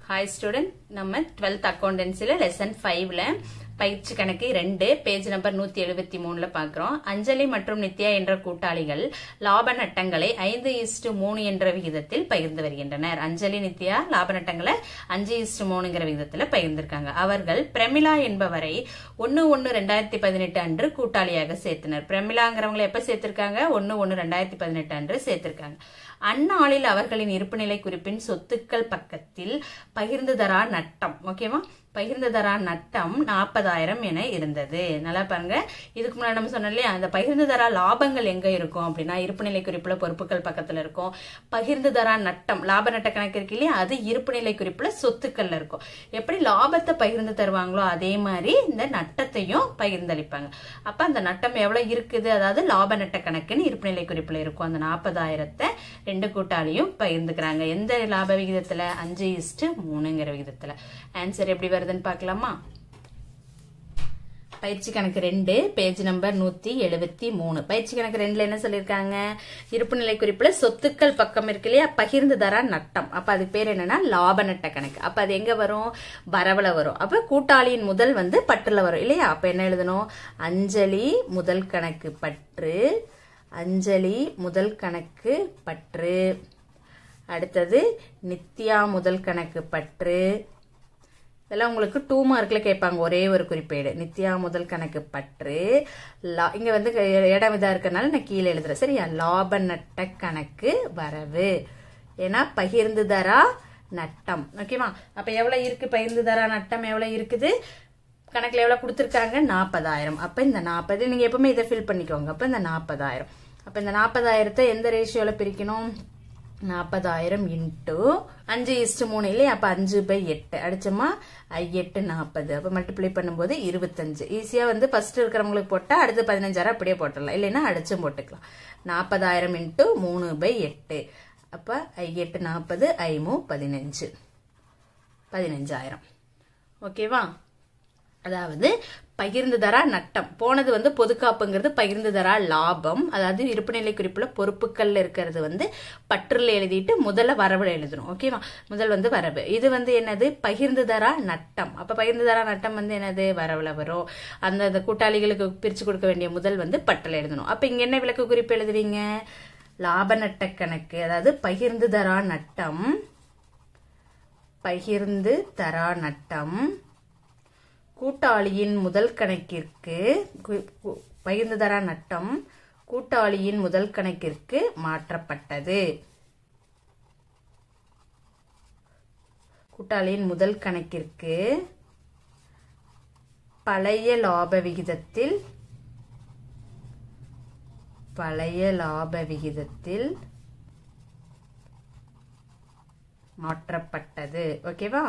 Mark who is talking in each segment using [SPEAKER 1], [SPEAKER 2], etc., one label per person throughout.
[SPEAKER 1] hi student நம்ம twelfth அக்கௌண்டன்சில lesson ஃபைவ்ல பயிற்சி கணக்கு ரெண்டு பேஜ் நம்பர் நூத்தி எழுபத்தி மூணுல பாக்குறோம் அஞ்சலி மற்றும் நித்யா என்ற கூட்டாளிகள் லாப நட்டங்களை ஐந்து இஸ்டு மூணு என்ற விகிதத்தில் பகிர்ந்து வருகின்றனர் அஞ்சலி நித்யா லாப நட்டங்களை அஞ்சு இஸ்டு மூணுங்கிற விகிதத்துல பகிர்ந்திருக்காங்க அவர்கள் பிரமிளா என்பவரை ஒன்னு ஒன்னு ரெண்டாயிரத்தி பதினெட்டு அன்று கூட்டாளியாக சேர்த்தனர் பிரமிளாங்கிறவங்களை எப்ப சேர்த்திருக்காங்க ஒன்னு ஒன்னு ரெண்டாயிரத்தி பதினெட்டு அன்று சேர்த்திருக்காங்க அந்நாளில் அவர்களின் இருப்புநிலை குறிப்பின் சொத்துக்கள் பக்கத்தில் பகிர்ந்து தரா நட்டம் ஓகேவா பகிர்ந்து தரா நட்டம் நாற்பதாயிரம் என இருந்தது நல்லா பாருங்க இதுக்கு முன்னாடி நம்ம சொன்னோம் இல்லையா அந்த பகிர்ந்து தரா லாபங்கள் எங்க இருக்கும் அப்படின்னா இருப்புநிலை குறிப்புல பொறுப்புகள் பக்கத்துல இருக்கும் பகிர்ந்து தரா நட்டம் லாப நட்ட கணக்கு இருக்கு இல்லையா அது இருப்புநிலை குறிப்புல சொத்துக்கள்ல இருக்கும் எப்படி லாபத்தை பகிர்ந்து தருவாங்களோ அதே மாதிரி இந்த நட்டத்தையும் பகிர்ந்தளிப்பாங்க அப்ப அந்த நட்டம் எவ்வளவு இருக்குது அதாவது லாப நட்ட கணக்குன்னு இருப்புநிலை குறிப்புல இருக்கும் அந்த நாற்பதாயிரத்தை ரெண்டு கூட்டாளியும் பகிர்ந்துக்கிறாங்க எந்த லாப விகிதத்துல அஞ்சு இஸ்டு மூணுங்கிற விகிதத்துல ஆன்சர் எப்படி வருதுன்னு பார்க்கலாமா பயிற்சி கணக்கு ரெண்டு பேஜ் நம்பர் நூத்தி எழுபத்தி மூணு பயிற்சி கணக்கு ரெண்டுல என்ன சொல்லியிருக்காங்க இருப்பு நிலை குறிப்புல சொத்துக்கள் பக்கம் இருக்கு இல்லையா பகிர்ந்து தரா நட்டம் அப்ப அது பேர் என்னன்னா லாப நட்ட கணக்கு அப்ப அது எங்க வரும் வரவுல வரும் அப்ப கூட்டாளியின் முதல் வந்து பற்றுல வரும் இல்லையா அப்ப என்ன எழுதணும் அஞ்சலி முதல் கணக்கு பற்று அஞ்சலி முதல் கணக்கு பற்று அடுத்தது நித்யா முதல் கணக்கு பற்று இதெல்லாம் உங்களுக்கு டூ மார்க்ல கேட்பாங்க ஒரே ஒரு குறிப்பேடு நித்யா முதல் கணக்கு பற்று லா இங்க வந்து இடம் இதா இருக்கனால நான் கீழே எழுதுறேன் சரியா லாப நட்ட கணக்கு வரவு ஏன்னா பகிர்ந்து தரா நட்டம் ஓகேவா அப்ப எவ்வளவு இருக்கு பகிர்ந்து தரா நட்டம் எவ்வளவு இருக்குது கணக்குல எவ்வளவு கொடுத்துருக்காங்க நாற்பதாயிரம் அப்ப இந்த நாற்பது நீங்க எப்பவுமே இதை ஃபில் பண்ணிக்கோங்க அப்ப இந்த நாற்பதாயிரம் அப்ப இந்த நாற்பதாயிரத்தை எந்த ரேஷியோல பிரிக்கணும் நாற்பதாயிரம் இன்ட்டு அஞ்சு இஸ்டு மூணு இல்லையா அப்போ அஞ்சு பை எட்டு அடிச்சோமா எட்டு நாற்பது அப்போ மல்டிப்ளை பண்ணும்போது இருபத்தஞ்சு ஈஸியாக வந்து ஃபர்ஸ்ட் இருக்கிறவங்களுக்கு போட்டால் அடுத்து பதினஞ்சாயிரம் அப்படியே போட்டுடலாம் இல்லைன்னா அடிச்சும் போட்டுக்கலாம் நாற்பதாயிரம் இன்ட்டு மூணு பை எட்டு அப்போ ஐ எட்டு நாற்பது ஐமு பதினஞ்சு பதினஞ்சாயிரம் ஓகேவா அதாவது பகிர்ந்து தரா நட்டம் போனது வந்து பொதுக்காப்புங்கிறது பகிர்ந்து தரா லாபம் அதாவது இருப்புநிலை குறிப்புல பொறுப்புகள்ல இருக்கிறது வந்து பற்றுல எழுதிட்டு முதல்ல வரவுல எழுதணும் ஓகேவா முதல் வந்து வரவு இது வந்து என்னது பகிர்ந்து தரா நட்டம் அப்ப பகிர்ந்து தரா நட்டம் வந்து என்னது வரவுல வரும் அந்த அந்த கூட்டாளிகளுக்கு பிரிச்சு கொடுக்க வேண்டிய முதல் வந்து பற்றுல எழுதணும் அப்ப இங்க என்ன விளக்கு குறிப்பு எழுதுவீங்க லாப நட்ட கணக்கு அதாவது பகிர்ந்து தரா நட்டம் பகிர்ந்து தரா நட்டம் கூட்டாளியின் முதல் கணக்கிற்கு பகிர்ந்து தரா நட்டம் கூட்டாளியின் முதல் கணக்கிற்கு மாற்றப்பட்டது கூட்டாளியின் முதல் கணக்கிற்கு பழைய லாப விகிதத்தில் பழைய லாப விகிதத்தில் மாற்றப்பட்டது ஓகேவா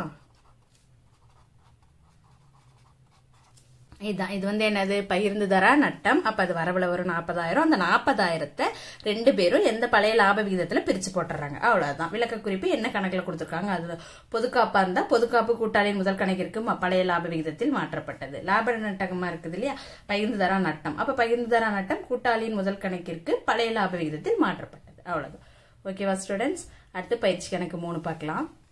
[SPEAKER 1] இதுதான் இது வந்து என்னது பகிர்ந்து தரா நட்டம் அப்ப அது வரவுல வரும் நாற்பதாயிரம் அந்த நாற்பதாயிரத்தை ரெண்டு பேரும் எந்த பழைய லாப விகிதத்துல பிரிச்சு போட்டுறாங்க அவ்வளவுதான் விளக்க குறிப்பு என்ன கணக்குல கொடுத்துருக்காங்க அது பொதுக்காப்பா இருந்தா பொதுக்காப்பு கூட்டாளியின் முதல் கணக்கிற்கு பழைய லாப விகிதத்தில் மாற்றப்பட்டது லாப நட்டகமா இருக்குது இல்லையா பகிர்ந்து தரா நட்டம் அப்ப பகிர்ந்து தரா நட்டம் கூட்டாளியின் முதல் கணக்கிற்கு பழைய லாப விகிதத்தில் மாற்றப்பட்டது அவ்வளவுதான் ஓகேவா ஸ்டூடெண்ட்ஸ் அடுத்து பயிற்சி கணக்கு மூணு பார்க்கலாம்